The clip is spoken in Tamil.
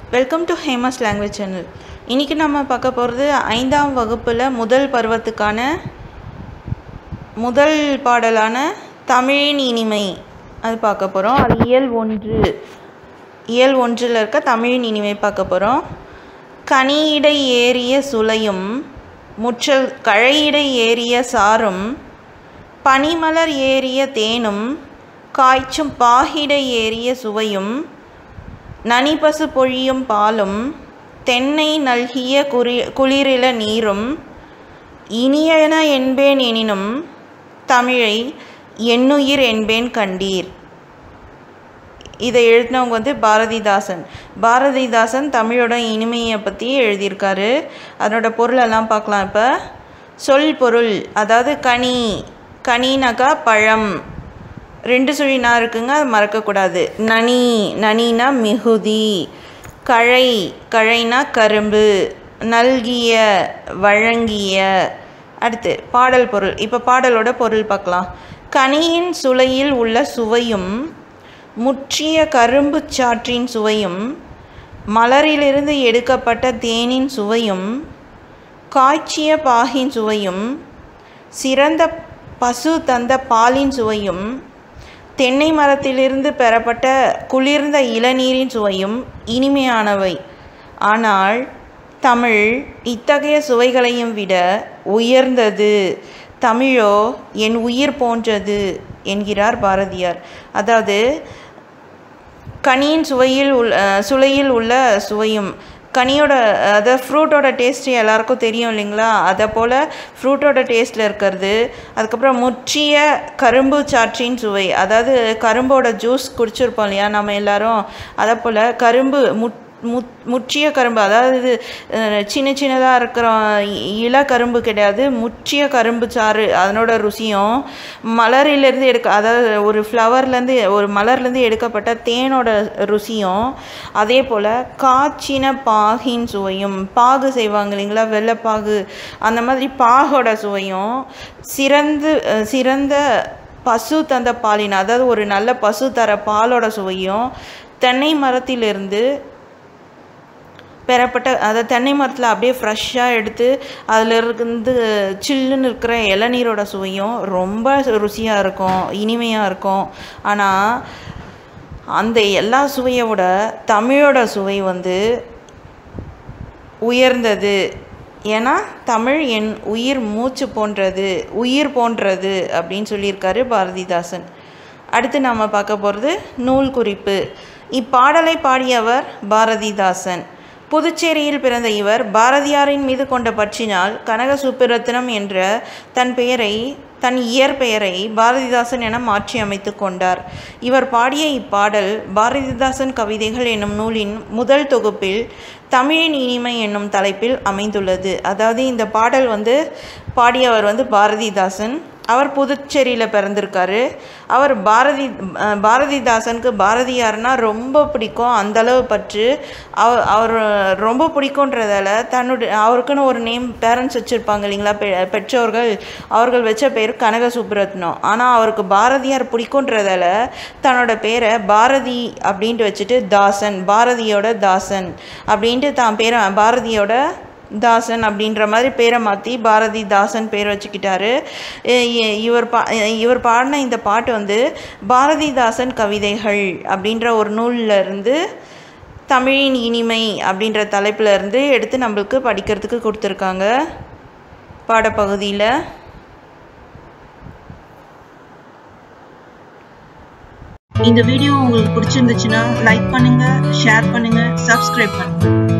welcome to Hema's language channel இன்றைக்கி நம்ம பார்க்க போகிறது ஐந்தாம் வகுப்பில் முதல் பருவத்துக்கான முதல் பாடலான தமிழின் இனிமை அது பார்க்க போகிறோம் அது இயல் ஒன்று இயல் ஒன்றில் இருக்க தமிழின் இனிமை பார்க்க போகிறோம் கனியிடை ஏறிய சுளையும் முற்றல் கழையிடை ஏறிய சாரும் பனிமலர் ஏறிய தேனும் காய்ச்சும் பாகிடை ஏறிய சுவையும் நனிபசு பொழியும் பாலும் தென்னை நல்கிய குறி குளிரில நீரும் இனியன என்பேன் எனினும் தமிழை எண்ணுயிர் என்பேன் கண்டீர் இதை எழுதினவங்க வந்து பாரதிதாசன் பாரதிதாசன் தமிழோட இனிமையை பற்றி எழுதியிருக்காரு அதனோட பொருளெல்லாம் பார்க்கலாம் இப்போ சொல் பொருள் அதாவது கனி கனினாக்கா பழம் ரெண்டு சுழினா இருக்குங்க அது மறக்கக்கூடாது நனி நனினா மிகுதி கழை கழைனா கரும்பு நல்கிய வழங்கிய அடுத்து பாடல் பொருள் இப்போ பாடலோட பொருள் பார்க்கலாம் கனியின் சுளையில் உள்ள சுவையும் முற்றிய கரும்பு சாற்றின் சுவையும் மலரிலிருந்து எடுக்கப்பட்ட தேனின் சுவையும் காய்ச்சிய பாகின் சுவையும் சிறந்த பசு தந்த பாலின் சுவையும் தென்னை மரத்திலிருந்து பெறப்பட்ட குளிர்ந்த இளநீரின் சுவையும் இனிமையானவை ஆனால் தமிழ் இத்தகைய சுவைகளையும் விட உயர்ந்தது தமிழோ என் உயிர் போன்றது என்கிறார் பாரதியார் அதாவது கனியின் சுவையில் உள்ள சுளையில் உள்ள சுவையும் கனியோட அதாவது ஃப்ரூட்டோட டேஸ்ட் எல்லாருக்கும் தெரியும் இல்லைங்களா அதை போல் ஃப்ரூட்டோட டேஸ்ட்டில் இருக்கிறது அதுக்கப்புறம் முற்றிய கரும்பு சாற்றின் சுவை அதாவது கரும்போட ஜூஸ் குடிச்சிருப்போம் இல்லையா நம்ம எல்லாரும் அதை போல் கரும்பு முட் முத் முற்றிய கரும்பு அதாவது சின்ன சின்னதாக இருக்கிற இள கரும்பு கிடையாது முற்றிய கரும்பு சாறு அதனோட ருசியும் மலரிலேருந்து எடுக்க அதாவது ஒரு ஃப்ளவர்லேருந்து ஒரு மலர்லேருந்து எடுக்கப்பட்ட தேனோட ருசியும் அதே போல் காய்ச்சின பாகின் சுவையும் பாகு செய்வாங்க இல்லைங்களா வெள்ளைப்பாகு அந்த மாதிரி பாகோட சுவையும் சிறந்து சிறந்த பசு தந்த பாலின் அதாவது ஒரு நல்ல பசு தர பாலோட சுவையும் தென்னை மரத்திலிருந்து பெறப்பட்ட அதை தென்னை மரத்தில் அப்படியே ஃப்ரெஷ்ஷாக எடுத்து அதில் இருந்து சில்லுன்னு இருக்கிற இளநீரோட சுவையும் ரொம்ப ருசியாக இருக்கும் இனிமையாக இருக்கும் ஆனால் அந்த எல்லா சுவையோட தமிழோட சுவை வந்து உயர்ந்தது ஏன்னா தமிழ் என் உயிர் மூச்சு போன்றது உயிர் போன்றது அப்படின்னு சொல்லியிருக்காரு பாரதிதாசன் அடுத்து நாம் பார்க்க போகிறது நூல் குறிப்பு இப்பாடலை பாடியவர் பாரதிதாசன் புதுச்சேரியில் பிறந்த இவர் பாரதியாரின் மீது கொண்ட பற்றினால் கனக சுப்பிரத்தினம் என்ற தன் பெயரை தன் இயற்பெயரை பாரதிதாசன் என மாற்றி அமைத்து கொண்டார் இவர் பாடிய இப்பாடல் பாரதிதாசன் கவிதைகள் என்னும் நூலின் முதல் தொகுப்பில் தமிழின் இனிமை என்னும் தலைப்பில் அமைந்துள்ளது அதாவது இந்த பாடல் வந்து பாடியவர் வந்து பாரதிதாசன் அவர் புதுச்சேரியில் பிறந்திருக்காரு அவர் பாரதி பாரதிதாசனுக்கு பாரதியார்னா ரொம்ப பிடிக்கும் அந்தளவு பற்று அவர் அவர் ரொம்ப பிடிக்குன்றதால தன்னுடைய அவருக்குன்னு ஒரு நேம் பேரண்ட்ஸ் வச்சுருப்பாங்க இல்லைங்களா பெ பெற்றோர்கள் அவர்கள் வச்ச பேர் கனக சுப்ரத்னம் ஆனால் அவருக்கு பாரதியார் பிடிக்குன்றதால தன்னோட பேரை பாரதி அப்படின்ட்டு வச்சுட்டு தாசன் பாரதியோட தாசன் அப்படின்ட்டு தான் பேரை பாரதியோட தாசன் அப்படின்ற மாதிரி பேரை மாற்றி பாரதிதாசன் பேர் வச்சுக்கிட்டாரு இவர் பா இவர் பாடின இந்த பாட்டு வந்து பாரதிதாசன் கவிதைகள் அப்படின்ற ஒரு நூலில் இருந்து தமிழின் இனிமை அப்படின்ற தலைப்பில் இருந்து எடுத்து நம்மளுக்கு படிக்கிறதுக்கு கொடுத்துருக்காங்க பாடப்பகுதியில் இந்த வீடியோ உங்களுக்கு பிடிச்சிருந்துச்சுன்னா லைக் பண்ணுங்கள் ஷேர் பண்ணுங்கள் சப்ஸ்கிரைப் பண்ணுங்கள்